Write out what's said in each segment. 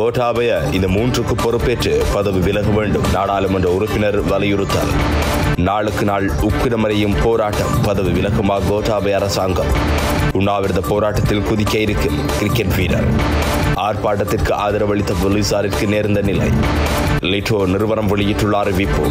கோட்டாபய இந்த மூன்றுக்கு பொறுப்பேற்று பதவி விலக வேண்டும் நாடாளுமன்ற உறுப்பினர் வலியுறுத்தல் நாளுக்கு நாள் உக்கிரமறையும் போராட்டம் பதவி விலகுமா கோட்டாபய அரசாங்கம் உண்ணாவிரத போராட்டத்தில் குதிக்க இருக்கும் கிரிக்கெட் வீரர் ஆர்ப்பாட்டத்திற்கு ஆதரவளித்த போலீசாருக்கு நேர்ந்த நிலை லிட்டோ நிறுவனம் வெளியிட்டுள்ள அறிவிப்பு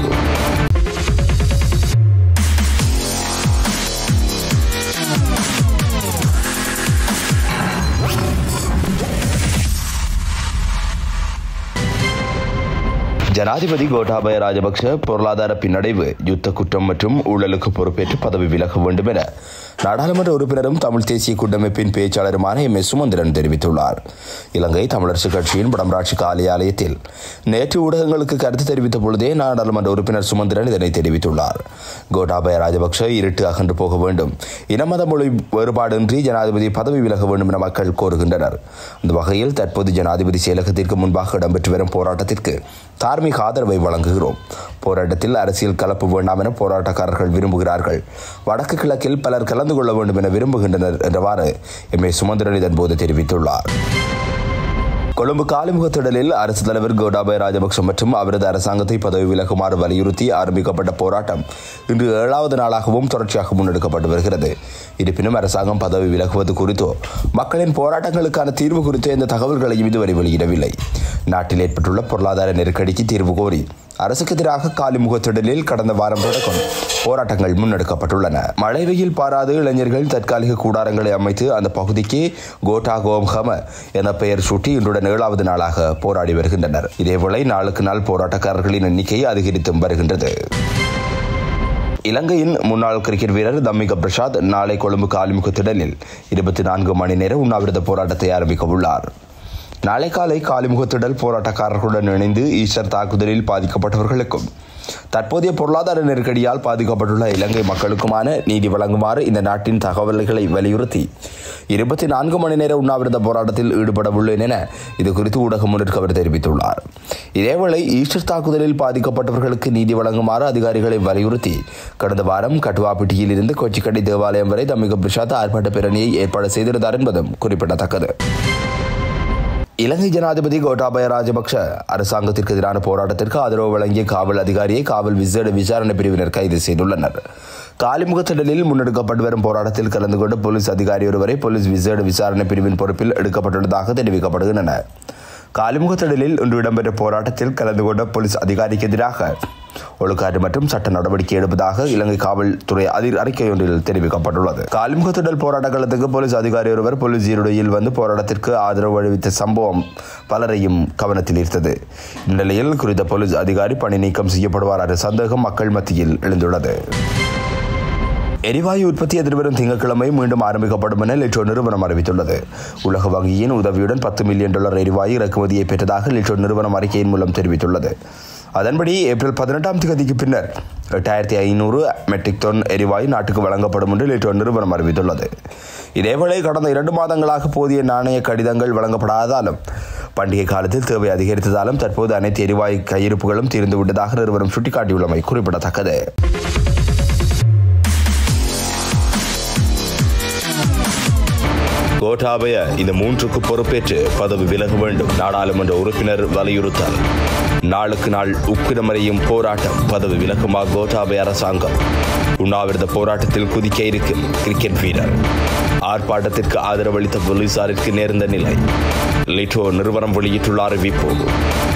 ஜனாதிபதி கோட்டாபய ராஜபக்ஷ பொருளாதார பின்னடைவு யுத்த குற்றம் மற்றும் ஊழலுக்கு பொறுப்பேற்று பதவி விலக வேண்டும் என நாடாளுமன்ற உறுப்பினரும் தமிழ் தேசிய கூட்டமைப்பின் பேச்சாளருமான எம் எஸ் சுமந்திரன் தெரிவித்துள்ளார் இலங்கை தமிழரசு கட்சியின் வடமராட்சி காரியாலயத்தில் நேற்று ஊடகங்களுக்கு கருத்து தெரிவித்த பொழுதே நாடாளுமன்ற உறுப்பினர் சுமந்திரன் இதனை தெரிவித்துள்ளார் கோட்டாபய ராஜபக்ஷ இருட்டு அகன்று போக வேண்டும் இனமத மொழி வேறுபாடின்றி ஜனாதிபதி பதவி விலக வேண்டும் என மக்கள் கோருகின்றனர் அந்த வகையில் தற்போது ஜனாதிபதி செயலகத்திற்கு முன்பாக இடம்பெற்று வரும் போராட்டத்திற்கு தார்மீக ஆதரவை வழங்குகிறோம் போராட்டத்தில் அரசியல் கலப்பு வேண்டாம் என போராட்டக்காரர்கள் விரும்புகிறார்கள் வடக்கு கிழக்கில் பலர் கலந்து கொள்ள வேண்டும் என விரும்புகின்றனர் என்றவாறு எம் ஏ சுமந்திரன் இதன்போது தெரிவித்துள்ளார் கொழும்பு காலிமுகத்திடலில் அரசு தலைவர் கோட்டாபய ராஜபக்ஷ மற்றும் அவரது அரசாங்கத்தை பதவி விலகுமாறு வலியுறுத்தி ஆரம்பிக்கப்பட்ட போராட்டம் இன்று ஏழாவது நாளாகவும் தொடர்ச்சியாக முன்னெடுக்கப்பட்டு வருகிறது இருப்பினும் அரசாங்கம் பதவி விலகுவது குறித்தோ மக்களின் போராட்டங்களுக்கான தீர்வு குறித்தோ எந்த தகவல்களையும் இதுவரை வெளியிடவில்லை நாட்டில் ஏற்பட்டுள்ள பொருளாதார நெருக்கடிக்கு தீர்வு கோரி அரசுக்கு எதிராக காலிமுகத்திடலில் கடந்த வாரம் தொடக்கம் போராட்டங்கள் முன்னெடுக்கப்பட்டுள்ளன மழை வெயில் பாராது இளைஞர்கள் தற்காலிக கூடாரங்களை அமைத்து அந்த பகுதிக்கு கோட்டா கோம் ஹம என பெயர் சூட்டி இன்றுடன் ஏழாவது நாளாக போராடி வருகின்றனர் இதேவேளை நாளுக்கு நாள் போராட்டக்காரர்களின் எண்ணிக்கை அதிகரித்தும் வருகின்றது இலங்கையின் முன்னாள் கிரிக்கெட் வீரர் தம்மிக பிரசாத் நாளை கொழும்பு காலிமுக திடலில் இருபத்தி நான்கு மணி நேர உண்ணாவிரத போராட்டத்தை ஆரம்பிக்க உள்ளார் நாளை காலை காலிமுகத்திடல் போராட்டக்காரர்களுடன் இணைந்து ஈஸ்டர் தாக்குதலில் பாதிக்கப்பட்டவர்களுக்கும் தற்போதைய பொருளாதார நெருக்கடியால் பாதிக்கப்பட்டுள்ள இலங்கை மக்களுக்குமான நீதி வழங்குமாறு இந்த நாட்டின் தகவல்களை வலியுறுத்தி இருபத்தி நான்கு மணி நேர உண்ணாவிரத போராட்டத்தில் ஈடுபட உள்ளேன் என இது குறித்து ஊடகம் ஒன்றிற்கு அவர் தெரிவித்துள்ளார் இதேவேளை ஈஸ்டர் தாக்குதலில் பாதிக்கப்பட்டவர்களுக்கு நீதி வழங்குமாறு அதிகாரிகளை வலியுறுத்தி கடந்த வாரம் கட்டுவாப்பிட்டியில் இருந்து கொச்சிக்கடை தேவாலயம் வரை தமிழக பிரசாத் ஆர்ப்பாட்ட பேரணியை ஏற்பாடு செய்திருந்தார் என்பதும் குறிப்பிடத்தக்கது இலங்கை ஜனாதிபதி கோட்டாபய ராஜபக்ஷ அரசாங்கத்திற்கு எதிரான போராட்டத்திற்கு ஆதரவு வழங்கிய காவல் அதிகாரியை காவல் விசேட விசாரணை பிரிவினர் கைது செய்துள்ளனர் காலிமுகத்திடலில் முன்னெடுக்கப்பட்டு வரும் போராட்டத்தில் கலந்து கொண்ட போலீஸ் அதிகாரி ஒருவரை போலீஸ் விசேட விசாரணை பிரிவின் பொறுப்பில் எடுக்கப்பட்டுள்ளதாக தெரிவிக்கப்படுகின்றன காலிமுகத்திடலில் இன்று இடம்பெற்ற போராட்டத்தில் கலந்து கொண்ட போலீஸ் அதிகாரிக்கு எதிராக ஒழுக்காற்று மற்றும் சட்ட நடவடிக்கை எடுப்பதாக இலங்கை காவல்துறை அதிர் அறிக்கை ஒன்றில் தெரிவிக்கப்பட்டுள்ளது காலிமுகத்திடல் போராட்ட களத்துக்கு போலீஸ் அதிகாரி ஒருவர் போலீஸ் ஈருடையில் வந்து போராட்டத்திற்கு ஆதரவு அளித்த சம்பவம் பலரையும் கவனத்தில் ஈர்த்தது இந்நிலையில் குறித்த போலீஸ் அதிகாரி பணி நீக்கம் செய்யப்படுவார் என்ற சந்தேகம் மக்கள் மத்தியில் எழுந்துள்ளது எரிவாயு உற்பத்தி எதிர்வரும் திங்கட்கிழமை மீண்டும் ஆரம்பிக்கப்படும் என லிட்டோ நிறுவனம் அறிவித்துள்ளது உலக வங்கியின் உதவியுடன் பத்து மில்லியன் டாலர் எரிவாயு இறக்குமதியை பெற்றதாக லிட்டோ நிறுவனம் அறிக்கையின் மூலம் தெரிவித்துள்ளது அதன்படி ஏப்ரல் பதினெட்டாம் தேதிக்கு பின்னர் எட்டாயிரத்தி ஐநூறு மெட்ரிக் டன் எரிவாயு நாட்டுக்கு வழங்கப்படும் என்று லிட்டோ நிறுவனம் அறிவித்துள்ளது இதேவேளை கடந்த இரண்டு மாதங்களாக போதிய நாணய கடிதங்கள் வழங்கப்படாததாலும் பண்டிகை காலத்தில் தேவை அதிகரித்ததாலும் தற்போது அனைத்து எரிவாயு கையிருப்புகளும் தீர்ந்துவிட்டதாக நிறுவனம் சுட்டிக்காட்டியுள்ளமை குறிப்பிடத்தக்கது கோட்டாபய இந்த மூன்றுக்கு பொறுப்பேற்று பதவி விலக வேண்டும் நாடாளுமன்ற உறுப்பினர் வலியுறுத்தல் நாளுக்கு நாள் உக்கிரமறையும் போராட்டம் பதவி விலகுமா கோட்டாபய அரசாங்கம் உண்ணாவிரத போராட்டத்தில் குதிக்க இருக்கும் கிரிக்கெட் வீரர் ஆர்ப்பாட்டத்திற்கு ஆதரவளித்த போலீசாருக்கு நேர்ந்த நிலை லிட்டோ நிறுவனம் வெளியிட்டுள்ள அறிவிப்பு